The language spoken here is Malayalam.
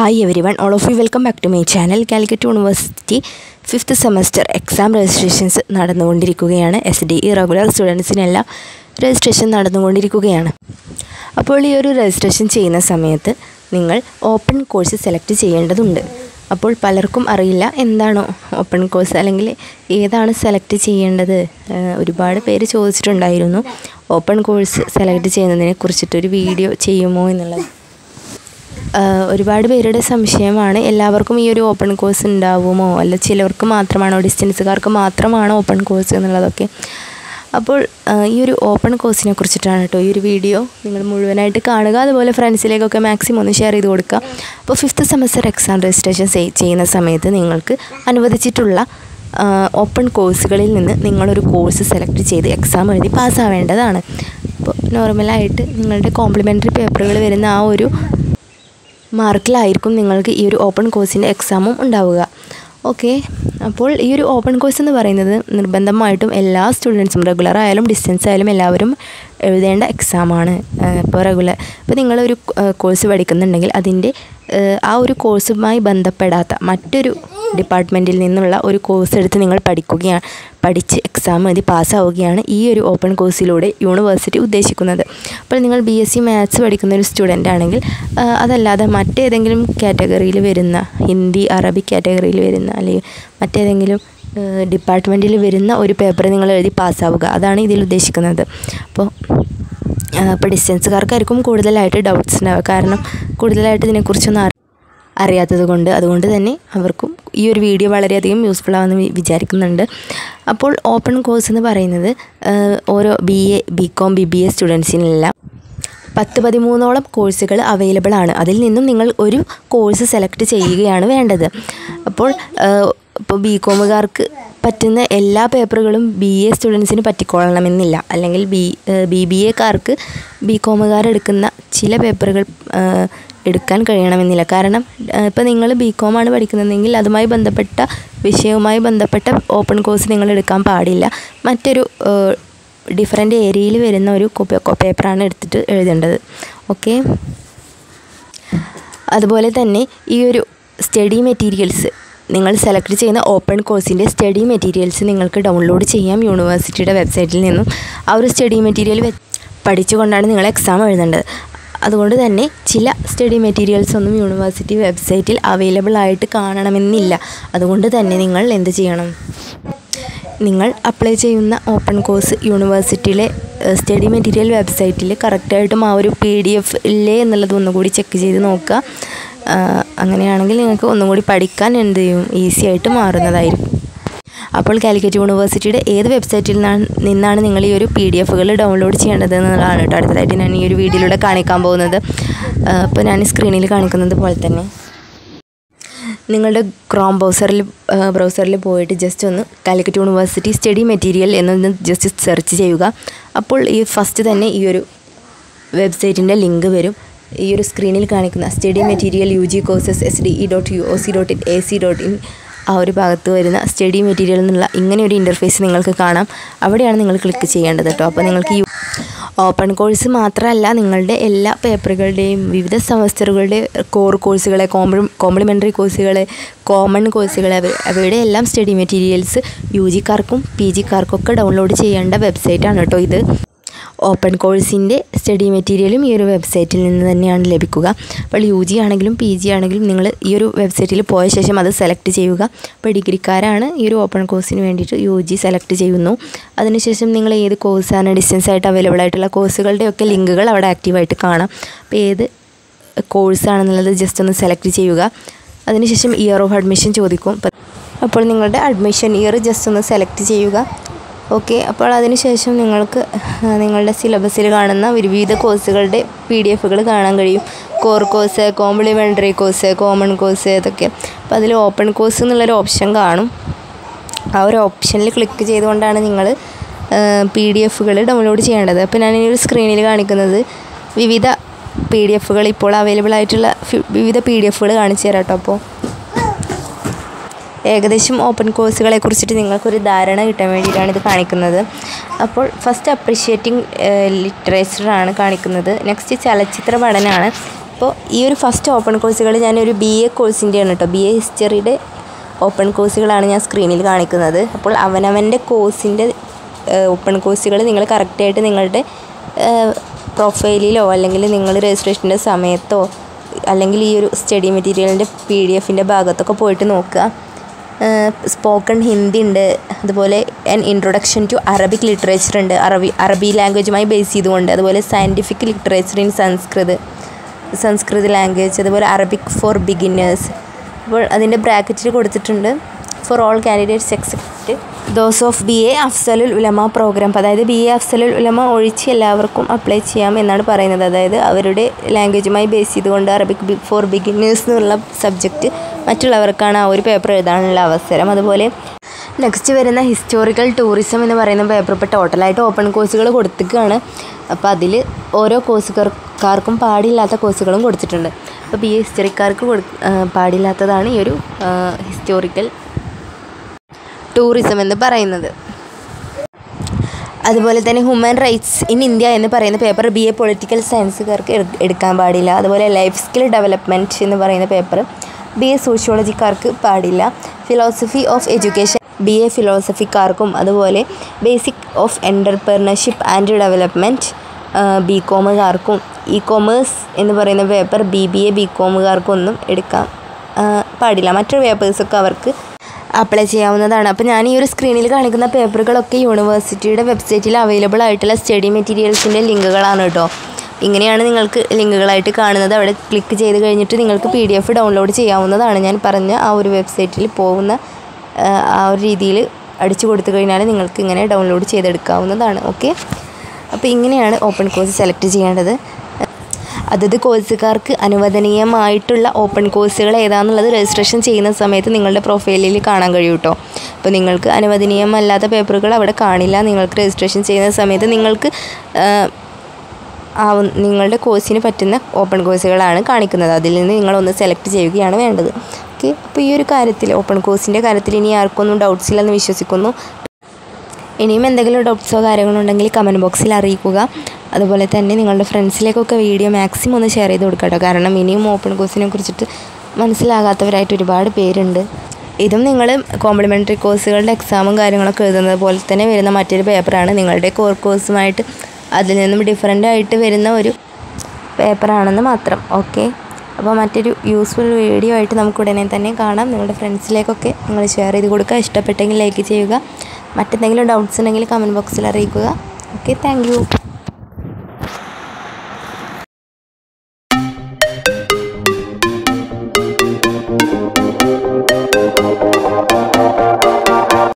hi everyone all of you welcome back to my channel Calicut University fifth semester exam registrations നടന്നുകൊണ്ടിരിക്കുകയാണ് എസ് ഡി ഇ റെഗുലർ സ്റ്റുഡൻസിനെല്ലാം രജിസ്ട്രേഷൻ നടന്നുകൊണ്ടിരിക്കുകയാണ് അപ്പോൾ ഈ ഒരു രജിസ്ട്രേഷൻ ചെയ്യുന്ന സമയത്ത് നിങ്ങൾ ഓപ്പൺ കോഴ്സ് സെലക്ട് ചെയ്യേണ്ടതുണ്ട് അപ്പോൾ പലർക്കും അറിയില്ല എന്താണോ ഓപ്പൺ കോഴ്സ് അല്ലെങ്കിൽ ഏതാണ് സെലക്ട് ചെയ്യേണ്ടത് ഏഹ് ഒരുപാട് പേര് ചോദിച്ചിട്ടുണ്ടായിരുന്നു ഓപ്പൺ കോഴ്സ് സെലക്ട് ചെയ്യുന്നതിനെ കുറിച്ചിട്ടൊരു വീഡിയോ ചെയ്യുമോ എന്നുള്ളത് ആഹ് ഒരുപാട് പേരുടെ സംശയമാണ് എല്ലാവർക്കും ഈ ഒരു ഓപ്പൺ കോഴ്സ് ഉണ്ടാവുമോ അല്ല ചിലവർക്ക് മാത്രമാണോ ഡിസ്റ്റൻസുകാർക്ക് മാത്രമാണോ ഓപ്പൺ കോഴ്സ് എന്നുള്ളതൊക്കെ അപ്പോൾ ആഹ് ഈ ഒരു ഓപ്പൺ കോഴ്സിനെ കുറിച്ചിട്ടാണ് കേട്ടോ ഈ ഒരു വീഡിയോ നിങ്ങൾ മുഴുവനായിട്ട് കാണുക അതുപോലെ ഫ്രണ്ട്സിലേക്കൊക്കെ മാക്സിമം ഒന്ന് ഷെയർ ചെയ്ത് കൊടുക്കുക അപ്പോൾ ഫിഫ്ത്ത് സെമസ്റ്റർ എക്സാം രജിസ്ട്രേഷൻ ചെയ്യുന്ന സമയത്ത് നിങ്ങൾക്ക് അനുവദിച്ചിട്ടുള്ള ഓപ്പൺ കോഴ്സുകളിൽ നിന്ന് നിങ്ങളൊരു കോഴ്സ് സെലക്ട് ചെയ്ത് എക്സാം എഴുതി പാസ്സാവേണ്ടതാണ് അപ്പോൾ നോർമലായിട്ട് നിങ്ങളുടെ കോംപ്ലിമെൻ്ററി പേപ്പറുകൾ വരുന്ന ആ ഒരു മാർക്കിലായിരിക്കും നിങ്ങൾക്ക് ഈ ഒരു ഓപ്പൺ കോഴ്സിൻ്റെ എക്സാമും ഉണ്ടാവുക ഓക്കെ അപ്പോൾ ഈ ഒരു ഓപ്പൺ കോഴ്സ് എന്ന് പറയുന്നത് നിർബന്ധമായിട്ടും എല്ലാ സ്റ്റുഡൻസും റെഗുലർ ആയാലും ഡിസ്റ്റൻസ് ആയാലും എല്ലാവരും എഴുതേണ്ട എക്സാമാണ് ഇപ്പോൾ റെഗുലർ ഇപ്പോൾ നിങ്ങളൊരു കോഴ്സ് പഠിക്കുന്നുണ്ടെങ്കിൽ അതിൻ്റെ ആ ഒരു കോഴ്സുമായി ബന്ധപ്പെടാത്ത മറ്റൊരു ഡിപ്പാർട്ട്മെൻറ്റിൽ നിന്നുള്ള ഒരു കോഴ്സ് എടുത്ത് നിങ്ങൾ പഠിക്കുകയാണ് പഠിച്ച് എക്സാം എഴുതി പാസ്സാവുകയാണ് ഈ ഒരു ഓപ്പൺ കോഴ്സിലൂടെ യൂണിവേഴ്സിറ്റി ഉദ്ദേശിക്കുന്നത് അപ്പോൾ നിങ്ങൾ ബി എസ് സി മാത്സ് പഠിക്കുന്ന ഒരു സ്റ്റുഡൻ്റ് ആണെങ്കിൽ ആ, അതല്ലാതെ മറ്റേതെങ്കിലും കാറ്റഗറിയിൽ വരുന്ന ഹിന്ദി അറബിക് കാറ്റഗറിയിൽ വരുന്ന അല്ലെങ്കിൽ മറ്റേതെങ്കിലും ഡിപ്പാർട്ട്മെൻറ്റിൽ വരുന്ന ഒരു പേപ്പർ നിങ്ങൾ എഴുതി പാസ്സാവുക അതാണ് ഇതിൽ ഉദ്ദേശിക്കുന്നത് അപ്പോൾ അപ്പോൾ ഡിസ്റ്റൻസുകാർക്കായിരിക്കും കൂടുതലായിട്ട് ഡൗട്ട്സ് ഉണ്ടാവുക കാരണം കൂടുതലായിട്ട് ഇതിനെക്കുറിച്ചൊന്നും അറി അറിയാത്തത് കൊണ്ട് അതുകൊണ്ട് തന്നെ അവർക്കും ഈ ഒരു വീഡിയോ വളരെയധികം യൂസ്ഫുൾ ആവുമെന്ന് വി- വിചാരിക്കുന്നുണ്ട് അപ്പോൾ ഓപ്പൺ കോഴ്സ് എന്ന് പറയുന്നത് ആഹ്, ഓരോ B A B com B B A സ്റ്റുഡൻസിനെല്ലാം പത്ത് പതിമൂന്നോളം കോഴ്സുകൾ അവൈലബിൾ ആണ് അതിൽ നിന്നും നിങ്ങൾ ഒരു കോഴ്സ് സെലക്ട് ചെയ്യുകയാണ് വേണ്ടത് അപ്പോൾ ആഹ്, ഇപ്പോൾ ബി കോമുകാർക്ക് പറ്റുന്ന എല്ലാ പേപ്പറുകളും ബി എ സ്റ്റുഡൻസിന് പറ്റിക്കൊള്ളണമെന്നില്ല അല്ലെങ്കിൽ ബി ബി ബി എക്കാർക്ക് ബി കോമുകാരെടുക്കുന്ന ചില പേപ്പറുകൾ ആഹ്, എടുക്കാൻ കഴിയണമെന്നില്ല കാരണം ഇപ്പോൾ നിങ്ങൾ ബി കോമാണ് പഠിക്കുന്നതെങ്കിൽ അതുമായി ബന്ധപ്പെട്ട വിഷയവുമായി ബന്ധപ്പെട്ട ഓപ്പൺ കോഴ്സ് നിങ്ങൾ എടുക്കാൻ പാടില്ല മറ്റൊരു ഡിഫറെൻ്റ് ഏരിയയിൽ വരുന്ന ഒരു പേപ്പറാണ് എടുത്തിട്ട് എഴുതേണ്ടത് ഓക്കെ അതുപോലെ തന്നെ ഈ ഒരു സ്റ്റഡി മെറ്റീരിയൽസ് നിങ്ങൾ സെലക്ട് ചെയ്യുന്ന ഓപ്പൺ കോഴ്സിൻ്റെ സ്റ്റഡി മെറ്റീരിയൽസ് നിങ്ങൾക്ക് ഡൗൺലോഡ് ചെയ്യാം യൂണിവേഴ്സിറ്റിയുടെ വെബ്സൈറ്റിൽ നിന്നും ആ ഒരു സ്റ്റഡി മെറ്റീരിയൽ വെ- പഠിച്ചുകൊണ്ടാണ് നിങ്ങൾ എക്സാം എഴുതേണ്ടത് അതുകൊണ്ട് തന്നെ ചില സ്റ്റഡി മെറ്റീരിയൽസ് ഒന്നും യൂണിവേഴ്സിറ്റി വെബ്സൈറ്റിൽ അവൈലബിൾ ആയിട്ട് കാണണമെന്നില്ല അതുകൊണ്ട് തന്നെ നിങ്ങൾ എന്ത് ചെയ്യണം നിങ്ങൾ അപ്ലൈ ചെയ്യുന്ന ഓപ്പൺ കോഴ്സ് യൂണിവേഴ്സിറ്റിയിലെ സ്റ്റഡി മെറ്റീരിയൽ വെബ്സൈറ്റിൽ കറക്റ്റായിട്ടും ആ ഒരു പി ഡി എഫ് ഇല്ലേ എന്നുള്ളത് ഒന്നുകൂടി ചെക്ക് ചെയ്ത് നോക്കുക ആ, അങ്ങനെയാണെങ്കിൽ നിങ്ങൾക്ക് ഒന്നും കൂടി പഠിക്കാൻ എന്ത് ചെയ്യും ഈസി ആയിട്ട് മാറുന്നതായിരിക്കും അപ്പോൾ കാലിക്കറ്റ് യൂണിവേഴ്സിറ്റിയുടെ ഏത് വെബ്സൈറ്റിൽ നിന്നാണ് നിന്നാണ് നിങ്ങൾ ഈ ഒരു പി ഡി എഫുകൾ ഡൗൺലോഡ് ചെയ്യേണ്ടത് എന്നുള്ളതാണ് കേട്ടോ അടുത്തതായിട്ട് ഞാൻ ഈ ഒരു വീഡിയോയിലൂടെ കാണിക്കാൻ പോകുന്നത് ആ, അപ്പോൾ ഞാൻ സ്ക്രീനിൽ കാണിക്കുന്നത് പോലെ തന്നെ നിങ്ങളുടെ ക്രോം ബ്രൗസറിൽ ബ്രൗസറിൽ പോയിട്ട് ജസ്റ്റ് ഒന്ന് കാലിക്കറ്റ് യൂണിവേഴ്സിറ്റി സ്റ്റഡി മെറ്റീരിയൽ എന്നൊന്ന് ജസ്റ്റ് സെർച്ച് ചെയ്യുക അപ്പോൾ ഈ ഫസ്റ്റ് തന്നെ ഈ ഒരു വെബ്സൈറ്റിൻ്റെ ലിങ്ക് വരും ഈ ഒരു സ്ക്രീനിൽ കാണിക്കുന്ന study material U G courses S D E dot U O C dot in A C dot in ആ ഒരു ഭാഗത്ത് വരുന്ന സ്റ്റഡി മെറ്റീരിയൽ എന്നുള്ള ഇങ്ങനെ ഒരു ഇൻ്റർഫേസ് നിങ്ങൾക്ക് കാണാം അവിടെയാണ് നിങ്ങൾ ക്ലിക്ക് ചെയ്യേണ്ടത് കേട്ടോ അപ്പോൾ നിങ്ങൾക്ക് ഈ ഓപ്പൺ കോഴ്സ് മാത്രമല്ല നിങ്ങളുടെ എല്ലാ പേപ്പറുകളുടെയും വിവിധ സെമസ്റ്ററുകളുടെ കോർ കോഴ്സുകളെ കോംപ്ലി കോംപ്ലിമെൻ്ററി കോഴ്സുകളെ കോമൺ കോഴ്സുകൾ അവ അവയുടെ എല്ലാം സ്റ്റഡി മെറ്റീരിയൽസ് യു ജിക്കാർക്കും പി ജിക്കാർക്കും ഒക്കെ ഡൗൺലോഡ് ചെയ്യേണ്ട വെബ്സൈറ്റാണ് കേട്ടോ ഇത് ഓപ്പൺ കോഴ്സിൻ്റെ സ്റ്റഡി മെറ്റീരിയലും ഈ ഒരു വെബ്സൈറ്റിൽ നിന്ന് തന്നെയാണ് ലഭിക്കുക അപ്പോൾ യു ജി ആണെങ്കിലും പി ജി ആണെങ്കിലും നിങ്ങൾ ഈ ഒരു വെബ്സൈറ്റിൽ പോയ ശേഷം അത് സെലക്ട് ചെയ്യുക അപ്പോൾ ഡിഗ്രിക്കാരാണ് ഈ ഒരു ഓപ്പൺ കോഴ്സിന് വേണ്ടിയിട്ട് യു ജി സെലക്ട് ചെയ്യുന്നു അതിനുശേഷം നിങ്ങൾ ഏത് കോഴ്സാണ് ഡിസ്റ്റൻസ് ആയിട്ട് അവൈലബിൾ ആയിട്ടുള്ള കോഴ്സുകളുടെയൊക്കെ ലിങ്കുകൾ അവിടെ ആക്റ്റീവായിട്ട് കാണാം അപ്പോൾ ഏത് കോഴ്സാണെന്നുള്ളത് ജസ്റ്റ് ഒന്ന് സെലക്ട് ചെയ്യുക അതിനുശേഷം ഇയർ ഓഫ് അഡ്മിഷൻ ചോദിക്കും അപ്പോൾ- അപ്പോൾ നിങ്ങളുടെ അഡ്മിഷൻ ഇയർ ജസ്റ്റ് ഒന്ന് സെലക്ട് ചെയ്യുക ഓക്കെ അപ്പോൾ അതിനുശേഷം നിങ്ങൾക്ക് നിങ്ങളുടെ സിലബസിൽ കാണുന്ന വിവിധ കോഴ്സുകളുടെ പി ഡി എഫുകൾ കാണാൻ കഴിയും core course complementary course common course ഇതൊക്കെ അപ്പോൾ അതിൽ ഓപ്പൺ കോഴ്സ് എന്നുള്ളൊരു ഓപ്ഷൻ കാണും ആ ഒരു ഓപ്ഷനിൽ ക്ലിക്ക് ചെയ്തുകൊണ്ടാണ് നിങ്ങൾ പി ഡി എഫുകൾ ഡൗൺലോഡ് ചെയ്യേണ്ടത് അപ്പോൾ ഞാൻ ഈ ഒരു സ്ക്രീനിൽ കാണിക്കുന്നത് വിവിധ പി ഡി എഫുകൾ ഇപ്പോൾ അവൈലബിൾ ആയിട്ടുള്ള ഫി- വിവിധ പി ഡി എഫുകൾ കാണിച്ചു തരാം കേട്ടോ അപ്പോൾ ഏകദേശം ഓപ്പൺ കോഴ്സുകളെ കുറിച്ചിട്ട് നിങ്ങൾക്കൊരു ധാരണ കിട്ടാൻ വേണ്ടിയിട്ടാണ് ഇത് കാണിക്കുന്നത് അപ്പോൾ ഫസ്റ്റ് അപ്രിഷ്യേറ്റിംഗ് ലിറ്ററേച്ചറാണ് കാണിക്കുന്നത് നെക്സ്റ്റ് ചലച്ചിത്ര പഠനമാണ് അപ്പോൾ ഈ ഒരു ഫസ്റ്റ് ഓപ്പൺ കോഴ്സുകൾ ഞാനൊരു ബി എ കോഴ്സിൻ്റെയാണ് കേട്ടോ ബി എ ഹിസ്റ്ററിയുടെ ഓപ്പൺ കോഴ്സുകളാണ് ഞാൻ സ്ക്രീനിൽ കാണിക്കുന്നത് അപ്പോൾ അവനവൻ്റെ കോഴ്സിൻ്റെ ഓപ്പൺ കോഴ്സുകൾ നിങ്ങൾ കറക്റ്റായിട്ട് നിങ്ങളുടെ പ്രൊഫൈലിലോ അല്ലെങ്കിൽ നിങ്ങൾ രജിസ്ട്രേഷൻ്റെ സമയത്തോ അല്ലെങ്കിൽ ഈ ഒരു സ്റ്റഡി മെറ്റീരിയലിൻ്റെ പി ഡി എഫിൻ്റെ ഭാഗത്തൊക്കെ പോയിട്ട് നോക്കുക സ്പോക്കൺ ഹിന്ദി ഉണ്ട് അതുപോലെ an introduction to Arabic literature ഉണ്ട് അറബി അറബി ലാംഗ്വേജുമായി ബേസ് ചെയ്തുകൊണ്ട് അതുപോലെ scientific literature in Sanskrit Sanskrit language അതുപോലെ അറബിക് ഫോർ ബിഗിന്നേഴ്സ് അപ്പോൾ അതിൻ്റെ ബ്രാക്കറ്റിൽ കൊടുത്തിട്ടുണ്ട് for all candidates except those of B A Afzalul Ulama programme അതായത് ബി എ അഫ്സലുൽ ഉലമ ഒഴിച്ച് എല്ലാവർക്കും അപ്ലൈ ചെയ്യാം എന്നാണ് പറയുന്നത് അതായത് അവരുടെ ലാംഗ്വേജുമായി ബേസ് ചെയ്തുകൊണ്ട് അറബിക് ഫോർ ബിഗിന്നേഴ്സ് എന്നുള്ള സബ്ജക്റ്റ് മറ്റുള്ളവർക്കാണ് ആ ഒരു പേപ്പർ എഴുതാനുള്ള അവസരം അതുപോലെ നെക്സ്റ്റ് വരുന്ന ഹിസ്റ്റോറിക്കൽ ടൂറിസം എന്ന് പറയുന്ന പേപ്പർ ഇപ്പോൾ ടോട്ടലായിട്ട് ഓപ്പൺ കോഴ്സുകൾ കൊടുത്തിക്കുകയാണ് അപ്പോൾ അതിൽ ഓരോ കോഴ്സുകാർക്കും പാടില്ലാത്ത കോഴ്സുകളും കൊടുത്തിട്ടുണ്ട് അപ്പോൾ ബി എ ഹിസ്റ്ററിക്കാർക്ക് കൊടു പാടില്ലാത്തതാണ് ഈ ഒരു ഹിസ്റ്റോറിക്കൽ ടൂറിസം എന്ന് പറയുന്നത് അതുപോലെ തന്നെ ഹ്യൂമൻ റൈറ്റ്സ് ഇൻ ഇന്ത്യ എന്ന് പറയുന്ന പേപ്പർ ബി എ പൊളിറ്റിക്കൽ സയൻസുകാർക്ക് എടുക്കാൻ പാടില്ല അതുപോലെ ലൈഫ് സ്കിൽ ഡെവലപ്മെൻറ്റ് എന്ന് പറയുന്ന പേപ്പർ ബി എ സോഷ്യോളജിക്കാർക്ക് പാടില്ല philosophy of education B A ഫിലോസഫിക്കാർക്കും അതുപോലെ basic of entrepreneurship and development B കോമുകാർക്കും ഇ കൊമേഴ്സ് എന്ന് പറയുന്ന paper B B A B കോമുകാർക്കൊന്നും എടുക്കാൻ പാടില്ല മറ്റൊരു പേപ്പേഴ്സൊക്കെ അവർക്ക് അപ്ലൈ ചെയ്യാവുന്നതാണ് അപ്പോൾ ഞാൻ ഈ ഒരു സ്ക്രീനിൽ കാണിക്കുന്ന പേപ്പറുകളൊക്കെ യൂണിവേഴ്സിറ്റിയുടെ വെബ്സൈറ്റിൽ അവൈലബിൾ ആയിട്ടുള്ള സ്റ്റഡി മെറ്റീരിയൽസിൻ്റെ ലിങ്കുകളാണ് കേട്ടോ ഇങ്ങനെയാണ് നിങ്ങൾക്ക് ലിങ്കുകളായിട്ട് കാണുന്നത് അവിടെ ക്ലിക്ക് ചെയ്ത് കഴിഞ്ഞിട്ട് നിങ്ങൾക്ക് പി ഡി എഫ് ഡൗൺലോഡ് ചെയ്യാവുന്നതാണ് ഞാൻ പറഞ്ഞ ആ ഒരു വെബ്സൈറ്റിൽ പോകുന്ന ആ ഒരു രീതിയിൽ അടിച്ചു കൊടുത്തു കഴിഞ്ഞാൽ നിങ്ങൾക്ക് ഇങ്ങനെ ഡൗൺലോഡ് ചെയ്തെടുക്കാവുന്നതാണ് ഓക്കെ അപ്പോൾ ഇങ്ങനെയാണ് ഓപ്പൺ കോഴ്സ് സെലക്ട് ചെയ്യേണ്ടത് അതത് കോഴ്സുകാർക്ക് അനുവദനീയമായിട്ടുള്ള ഓപ്പൺ കോഴ്സുകൾ ഏതാണെന്നുള്ളത് രജിസ്ട്രേഷൻ ചെയ്യുന്ന സമയത്ത് നിങ്ങളുടെ പ്രൊഫൈലിൽ കാണാൻ കഴിയും കേട്ടോ അപ്പോൾ നിങ്ങൾക്ക് അനുവദനീയമല്ലാത്ത പേപ്പറുകൾ അവിടെ കാണില്ല നിങ്ങൾക്ക് രജിസ്ട്രേഷൻ ചെയ്യുന്ന സമയത്ത് നിങ്ങൾക്ക് ആവ നിങ്ങളുടെ കോഴ്സിന് പറ്റുന്ന ഓപ്പൺ കോഴ്സുകളാണ് കാണിക്കുന്നത് അതിൽ നിന്ന് നിങ്ങളൊന്ന് സെലക്ട് ചെയ്യുകയാണ് വേണ്ടത് ഓക്കെ അപ്പോൾ ഈ ഒരു കാര്യത്തിൽ ഓപ്പൺ കോഴ്സിൻ്റെ കാര്യത്തിൽ ഇനി ആർക്കൊന്നും ഡൗട്ട്സ് ഇല്ലെന്ന് വിശ്വസിക്കുന്നു ഇനിയും എന്തെങ്കിലും ഡൗട്ട്സോ കാര്യങ്ങളോ ഉണ്ടെങ്കിൽ കമൻറ്റ് ബോക്സിൽ അറിയിക്കുക അതുപോലെ തന്നെ നിങ്ങളുടെ ഫ്രണ്ട്സിലേക്കൊക്കെ വീഡിയോ മാക്സിമം ഒന്ന് ഷെയർ ചെയ്ത് കൊടുക്കട്ടോ കാരണം ഇനിയും ഓപ്പൺ കോഴ്സിനെ കുറിച്ചിട്ട് മനസ്സിലാകാത്തവരായിട്ട് ഒരുപാട് പേരുണ്ട് ഇതും നിങ്ങൾ കോംപ്ലിമെൻ്ററി കോഴ്സുകളുടെ എക്സാമും കാര്യങ്ങളൊക്കെ എഴുതുന്നത് പോലെ തന്നെ വരുന്ന മറ്റൊരു പേപ്പറാണ് നിങ്ങളുടെ കോർ കോഴ്സുമായിട്ട് അതിൽ നിന്നും ഡിഫറെൻ്റ് ആയിട്ട് വരുന്ന ഒരു പേപ്പറാണെന്ന് മാത്രം ഓക്കെ അപ്പോൾ മറ്റൊരു യൂസ്ഫുൾ വീഡിയോ ആയിട്ട് നമുക്ക് ഉടനെ തന്നെ കാണാം നിങ്ങളുടെ ഫ്രണ്ട്സിലേക്കൊക്കെ നിങ്ങൾ ഷെയർ ചെയ്ത് കൊടുക്കുക ഇഷ്ടപ്പെട്ടെങ്കിൽ ലൈക്ക് ചെയ്യുക മറ്റെന്തെങ്കിലും ഡൗട്ട്സ് ഉണ്ടെങ്കിൽ കമൻറ്റ് ബോക്സിൽ അറിയിക്കുക ഓക്കെ താങ്ക്